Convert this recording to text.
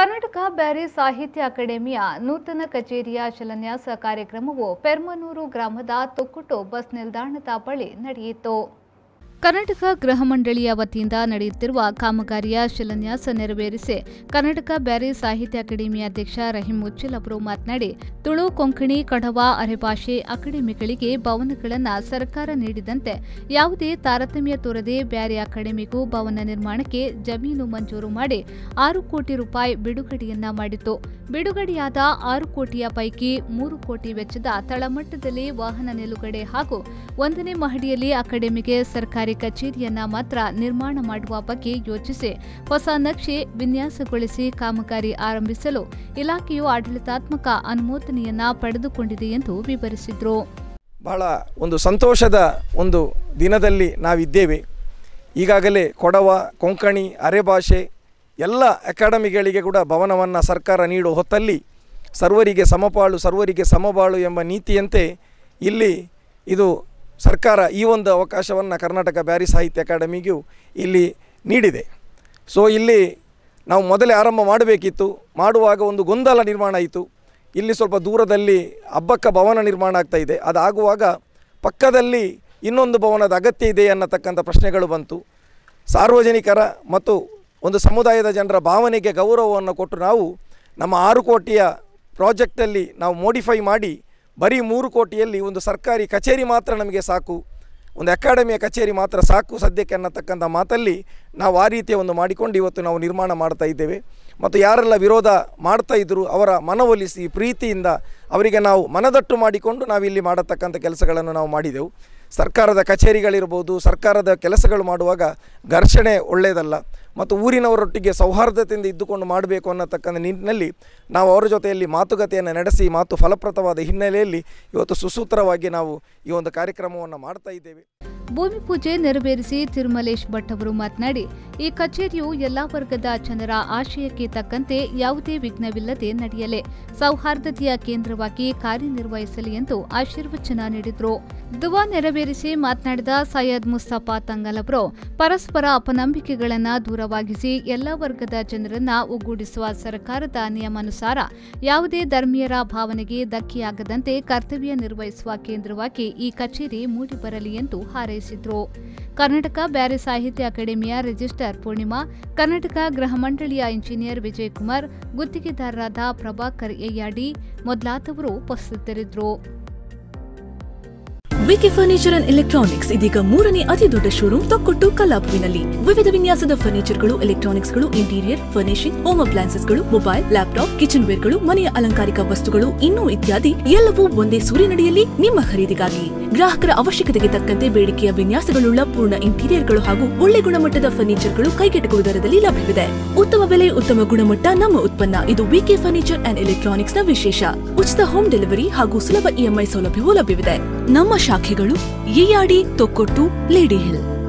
ಕರ್ನಾಟಕ ಬ್ಯಾರಿ ಸಾಹಿತ್ಯ ಅಕಾಡೆಮಿಯ ನೂತನ ಕಚೇರಿಯ ಶಿಲಾನ್ಯಾಸ ಕಾರ್ಯಕ್ರಮವು ಪೆರ್ಮನೂರು ಗ್ರಾಮದ ತೊಕ್ಕುಟು ಬಸ್ ನಿಲ್ದಾಣದ ಬಳಿ ನಡೆಯಿತು ಕರ್ನಾಟಕ ಗೃಹ ಮಂಡಳಿಯ ವತಿಯಿಂದ ನಡೆಯುತ್ತಿರುವ ಕಾಮಗಾರಿಯ ಶಿಲಾನ್ಯಾಸ ನೆರವೇರಿಸಿ ಕರ್ನಾಟಕ ಬ್ಯಾರಿ ಸಾಹಿತ್ಯ ಅಕಾಡೆಮಿ ಅಧ್ಯಕ್ಷ ರಹೀಂ ಮುಚ್ಚಿಲ್ ಅವರು ಮಾತನಾಡಿ ತುಳು ಕೊಂಕಣಿ ಕಡವ ಅರೆಭಾಷೆ ಅಕಾಡೆಮಿಗಳಿಗೆ ಭವನಗಳನ್ನು ಸರ್ಕಾರ ನೀಡಿದಂತೆ ಯಾವುದೇ ತಾರತಮ್ಯ ತೋರದೆ ಬ್ಯಾರಿ ಅಕಾಡೆಮಿಗೂ ಭವನ ನಿರ್ಮಾಣಕ್ಕೆ ಜಮೀನು ಮಂಜೂರು ಮಾಡಿ ಆರು ಕೋಟಿ ರೂಪಾಯಿ ಬಿಡುಗಡೆಯನ್ನ ಮಾಡಿತು ಬಿಡುಗಡೆಯಾದ ಆರು ಕೋಟಿಯ ಪೈಕಿ ಮೂರು ಕೋಟಿ ವೆಚ್ಚದ ತಳಮಟ್ಟದಲ್ಲಿ ವಾಹನ ನಿಲುಗಡೆ ಹಾಗೂ ಒಂದನೇ ಮಹಡಿಯಲ್ಲಿ ಅಕಾಡೆಮಿಗೆ ಸರ್ಕಾರಿ ಕಚೇರಿಯನ್ನ ಮಾತ್ರ ನಿರ್ಮಾಣ ಮಾಡುವ ಬಗ್ಗೆ ಯೋಚಿಸಿ ಹೊಸ ನಕ್ಷೆ ವಿನ್ಯಾಸಗೊಳಿಸಿ ಕಾಮಗಾರಿ ಆರಂಭಿಸಲು ಇಲಾಖೆಯು ಆಡಳಿತಾತ್ಮಕ ಅನುಮೋದನೆಯನ್ನ ಪಡೆದುಕೊಂಡಿದೆ ಎಂದು ವಿವರಿಸಿದರು ಬಹಳ ಒಂದು ಸಂತೋಷದ ಒಂದು ದಿನದಲ್ಲಿ ನಾವಿದ್ದೇವೆ ಈಗಾಗಲೇ ಕೊಡವ ಕೊಂಕಣಿ ಅರೆಭಾಷೆ ಎಲ್ಲ ಅಕಾಡೆಮಿಗಳಿಗೆ ಕೂಡ ಭವನವನ್ನು ಸರ್ಕಾರ ನೀಡುವ ಹೊತ್ತಲ್ಲಿ ಸರ್ವರಿಗೆ ಸಮಪಾಳು ಸರ್ವರಿಗೆ ಸಮಬಾಳು ಎಂಬ ನೀತಿಯಂತೆ ಇಲ್ಲಿ ಇದು ಸರ್ಕಾರ ಈ ಒಂದು ಅವಕಾಶವನ್ನು ಕರ್ನಾಟಕ ಬ್ಯಾರಿ ಸಾಹಿತ್ಯ ಅಕಾಡೆಮಿಗೂ ಇಲ್ಲಿ ನೀಡಿದೆ ಸೊ ಇಲ್ಲಿ ನಾವು ಮೊದಲೇ ಆರಂಭ ಮಾಡಬೇಕಿತ್ತು ಮಾಡುವಾಗ ಒಂದು ಗೊಂದಲ ನಿರ್ಮಾಣ ಆಯಿತು ಇಲ್ಲಿ ಸ್ವಲ್ಪ ದೂರದಲ್ಲಿ ಹಬ್ಬಕ್ಕ ಭವನ ನಿರ್ಮಾಣ ಆಗ್ತಾ ಇದೆ ಅದಾಗುವಾಗ ಪಕ್ಕದಲ್ಲಿ ಇನ್ನೊಂದು ಭವನದ ಅಗತ್ಯ ಇದೆ ಅನ್ನತಕ್ಕಂಥ ಪ್ರಶ್ನೆಗಳು ಬಂತು ಸಾರ್ವಜನಿಕರ ಮತ್ತು ಒಂದು ಸಮುದಾಯದ ಜನರ ಭಾವನೆಗೆ ಗೌರವವನ್ನು ಕೊಟ್ಟು ನಾವು ನಮ್ಮ ಆರು ಕೋಟಿಯ ಪ್ರಾಜೆಕ್ಟಲ್ಲಿ ನಾವು ಮೋಡಿಫೈ ಮಾಡಿ ಬರೀ ಮೂರು ಕೋಟಿಯಲ್ಲಿ ಒಂದು ಸರ್ಕಾರಿ ಕಚೇರಿ ಮಾತ್ರ ನಮಗೆ ಸಾಕು ಒಂದು ಅಕಾಡೆಮಿಯ ಕಚೇರಿ ಮಾತ್ರ ಸಾಕು ಸದ್ಯಕ್ಕೆ ಅನ್ನತಕ್ಕಂಥ ಮಾತಲ್ಲಿ ನಾವು ಆ ರೀತಿಯ ಒಂದು ಮಾಡಿಕೊಂಡು ಇವತ್ತು ನಾವು ನಿರ್ಮಾಣ ಮಾಡ್ತಾ ಇದ್ದೇವೆ ಮತ್ತು ಯಾರೆಲ್ಲ ವಿರೋಧ ಮಾಡ್ತಾ ಇದ್ದರು ಅವರ ಮನವೊಲಿಸಿ ಪ್ರೀತಿಯಿಂದ ಅವರಿಗೆ ನಾವು ಮನದಟ್ಟು ಮಾಡಿಕೊಂಡು ನಾವಿಲ್ಲಿ ಮಾಡತಕ್ಕಂಥ ಕೆಲಸಗಳನ್ನು ನಾವು ಮಾಡಿದೆವು ಸರ್ಕಾರದ ಕಚೇರಿಗಳಿರ್ಬೋದು ಸರ್ಕಾರದ ಕೆಲಸಗಳು ಮಾಡುವಾಗ ಘರ್ಷಣೆ ಒಳ್ಳೆಯದಲ್ಲ ಮತ್ತು ಊರಿನವರೊಟ್ಟಿಗೆ ಸೌಹಾರ್ದತೆಯಿಂದ ಇದ್ದುಕೊಂಡು ಮಾಡಬೇಕು ಅನ್ನತಕ್ಕಂಥ ನಿಟ್ಟಿನಲ್ಲಿ ನಾವು ಅವರ ಜೊತೆಯಲ್ಲಿ ಮಾತುಕತೆಯನ್ನು ನಡೆಸಿ ಮಾತು ಫಲಪ್ರದವಾದ ಹಿನ್ನೆಲೆಯಲ್ಲಿ ಇವತ್ತು ಸುಸೂತ್ರವಾಗಿ ನಾವು ಈ ಒಂದು ಕಾರ್ಯಕ್ರಮವನ್ನು ಮಾಡ್ತಾ ಇದ್ದೇವೆ ಭೂಮಿ ಪೂಜೆ ನೆರವೇರಿಸಿ ತಿರುಮಲೇಶ್ ಭಟ್ ಅವರು ಮಾತನಾಡಿ ಈ ಕಚೇರಿಯು ಎಲ್ಲಾ ವರ್ಗದ ಜನರ ಆಶಯಕ್ಕೆ ತಕ್ಕಂತೆ ಯಾವುದೇ ವಿಘ್ನವಿಲ್ಲದೆ ನಡೆಯಲಿ ಸೌಹಾರ್ದತೆಯ ಕೇಂದ್ರವಾಗಿ ಕಾರ್ಯನಿರ್ವಹಿಸಲಿ ಎಂದು ಆಶೀರ್ವಚನ ನೀಡಿದರು ದುವಾ ನೆರವೇರಿಸಿ ಮಾತನಾಡಿದ ಸೈಯದ್ ಮುಸ್ತಫಾ ತಂಗಲ್ ಅವರು ಪರಸ್ಪರ ಅಪನಂಬಿಕೆಗಳನ್ನು ದೂರವಾಗಿಸಿ ಎಲ್ಲ ವರ್ಗದ ಜನರನ್ನ ಒಗ್ಗೂಡಿಸುವ ಸರ್ಕಾರದ ನಿಯಮಾನುಸಾರ ಯಾವುದೇ ಧರ್ಮೀಯರ ಭಾವನೆಗೆ ಧಕ್ಕೆಯಾಗದಂತೆ ಕರ್ತವ್ಯ ನಿರ್ವಹಿಸುವ ಕೇಂದ್ರವಾಗಿ ಈ ಕಚೇರಿ ಮೂಡಿಬರಲಿ ಎಂದು ಹಾರೈಸಿದರು ಕರ್ನಾಟಕ ಬ್ಯಾರಿ ಸಾಹಿತ್ಯ ಅಕಾಡೆಮಿಯ ರಿಜಿಸ್ಟರ್ ಪೂರ್ಣಿಮಾ ಕರ್ನಾಟಕ ಗೃಹ ಮಂಡಳಿಯ ಇಂಜಿನಿಯರ್ ವಿಜಯಕುಮಾರ್ ಗುತ್ತಿಗೆದಾರರಾದ ಪ್ರಭಾಕರ್ ಎಯ್ಯಾಡಿ ಮೊದಲಾದವರು ಉಪಸ್ಥಿತರಿದ್ದರು ವಿಕೆ ಫರ್ನಿಚರ್ ಅಂಡ್ ಎಲೆಕ್ಟ್ರಾನಿಕ್ಸ್ ಇದೀಗ ಮೂರನೇ ಅತಿ ದೊಡ್ಡ ಶೋರೂಮ್ ತೊಕ್ಕೊಟ್ಟು ಕಲ್ಲಾಪುವಿನಲ್ಲಿ ವಿವಿಧ ವಿನ್ಯಾಸದ ಫರ್ನಿಚರ್ಗಳು ಎಲೆಕ್ಟ್ರಾನಿಕ್ಸ್ಗಳು ಇಂಟೀರಿಯರ್ ಫರ್ನಿಶಿಂಗ್ ಹೋಮ್ ಅಪ್ಲಯನ್ಸಸ್ಗಳು ಮೊಬೈಲ್ ಲ್ಯಾಪ್ಟಾಪ್ ಕಿಚನ್ ವೇರ್ಗಳು ಮನೆಯ ಅಲಂಕಾರಿಕ ವಸ್ತುಗಳು ಇನ್ನೂ ಇತ್ಯಾದಿ ಎಲ್ಲವೂ ಒಂದೇ ಸೂರಿನಡಿಯಲ್ಲಿ ನಿಮ್ಮ ಖರೀದಿಗಾಗಿ ಗ್ರಾಹಕರ ಅವಶ್ಯಕತೆಗೆ ತಕ್ಕಂತೆ ಬೇಡಿಕೆಯ ವಿನ್ಯಾಸಗಳುಳ್ಳ ಪೂರ್ಣ ಇಂಟೀರಿಯರ್ಗಳು ಹಾಗೂ ಒಳ್ಳೆ ಗುಣಮಟ್ಟದ ಫರ್ನಿಚರ್ಗಳು ಕೈಗೆಟುಕುವ ದರದಲ್ಲಿ ಲಭ್ಯವಿದೆ ಉತ್ತಮ ಬೆಲೆ ಉತ್ತಮ ಗುಣಮಟ್ಟ ನಮ್ಮ ಉತ್ಪನ್ನ ಇದು ವಿಕೆ ಫರ್ನಿಚರ್ ಅಂಡ್ ಎಲೆಕ್ಟ್ರಾನಿಕ್ಸ್ ನ ವಿಶೇಷ ಉಚಿತ ಹೋಮ್ ಡೆಲಿವರಿ ಹಾಗೂ ಸುಲಭ ಇಎಂಐ ಸೌಲಭ್ಯವೂ ಲಭ್ಯವಿದೆ ನಮ್ಮ ಶಾಖೆಗಳು ಎಯಾಡಿ ತೊಕ್ಕೊಟ್ಟು ಲೇಡಿ ಹಿಲ್